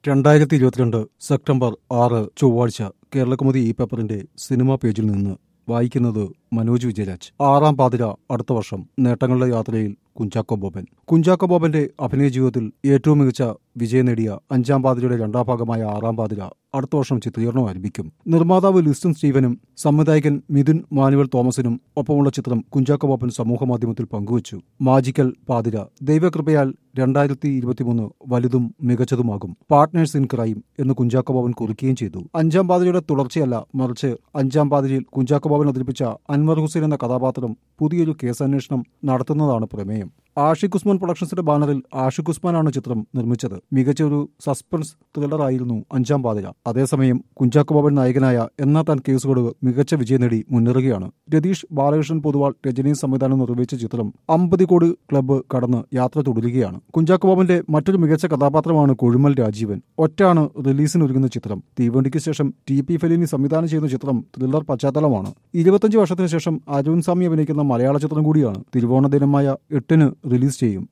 രണ്ടായിരത്തി ഇരുപത്തിരണ്ട് സെപ്റ്റംബർ ആറ് ചൊവ്വാഴ്ച കേരളകുമുദി ഈ പേപ്പറിന്റെ സിനിമാ പേജിൽ നിന്ന് വായിക്കുന്നത് മനോജ് വിജയരാജ് ആറാം പാതിര അടുത്ത വർഷം നേട്ടങ്ങളുടെ യാത്രയിൽ കുഞ്ചാക്കോ ബോബൻ കുഞ്ചാക്കോ ബോബന്റെ അഭിനയ ജീവിതത്തിൽ ഏറ്റവും മികച്ച വിജയം നേടിയ അഞ്ചാം പാതിരയുടെ രണ്ടാം ഭാഗമായ ആറാം പാതിര അടുത്ത വർഷം ചിത്രീകരണം ആരംഭിക്കും നിർമ്മാതാവ് ലിസ്റ്റൻ സ്റ്റീവനും സംവിധായകൻ മിഥുൻ മാനുവൽ തോമസിനും ഒപ്പമുള്ള ചിത്രം കുഞ്ചാക്കോ ബോബൻ സമൂഹമാധ്യമത്തിൽ പങ്കുവച്ചു മാജിക്കൽ പാതിര ദൈവകൃപയാൽ രണ്ടായിരത്തി ഇരുപത്തിമൂന്ന് വലുതും മികച്ചതുമാകും പാർട്ട്നേഴ്സ് ഇൻ ക്രൈം എന്ന് കുഞ്ചാക്കോ ബോബൻ കുറിക്കുകയും ചെയ്തു അഞ്ചാം പാതിരയുടെ തുടർച്ചയല്ല മറിച്ച് അഞ്ചാം പാതിരയിൽ കുഞ്ചാക്കോ ബോബൻ അവതരിപ്പിച്ച അൻവർ ഹുസൈൻ എന്ന കഥാപാത്രം പുതിയൊരു കേസന്വേഷണം നടത്തുന്നതാണ് പ്രമേയം ആഷിഖ് ഉസ്മാൻ പ്രൊഡക്ഷൻസിന്റെ ബാനറിൽ ആഷിഖ് ഉസ്മാനാണ് ചിത്രം നിർമ്മിച്ചത് മികച്ച ഒരു സസ്പെൻസ് ത്രില്ലർ ആയിരുന്നു അഞ്ചാം പാതിര അതേസമയം കുഞ്ചാക്കോ ബോബൻ നായകനായ എന്നാ താൻ കേസ് കൊടുവ് മികച്ച വിജയം നേടി മുന്നേറുകയാണ് രതീഷ് ബാലകൃഷ്ണൻ പൊതുവാൾ രജനി സംവിധാനം നിർവഹിച്ച ചിത്രം അമ്പത് കോടി ക്ലബ്ബ് കടന്ന് യാത്ര തുടരുകയാണ് കുഞ്ചാക്കോ ബോബന്റെ മറ്റൊരു മികച്ച കഥാപാത്രമാണ് കൊഴുമൽ രാജീവൻ ഒറ്റാണ് റിലീസിനൊരുങ്ങുന്ന ചിത്രം തീവണ്ടിക്ക് ശേഷം ടി പി ഫെലിനി സംവിധാനം ചെയ്യുന്ന ചിത്രം ത്രില്ലർ പശ്ചാത്തലമാണ് ഇരുപത്തഞ്ച് വർഷത്തിന് ശേഷം അരുൺ സ്വാമി അഭിനയിക്കുന്ന മലയാള ചിത്രം കൂടിയാണ് തിരുവോണ ദിനമായ എട്ടിന് റിലീസ് ചെയ്യും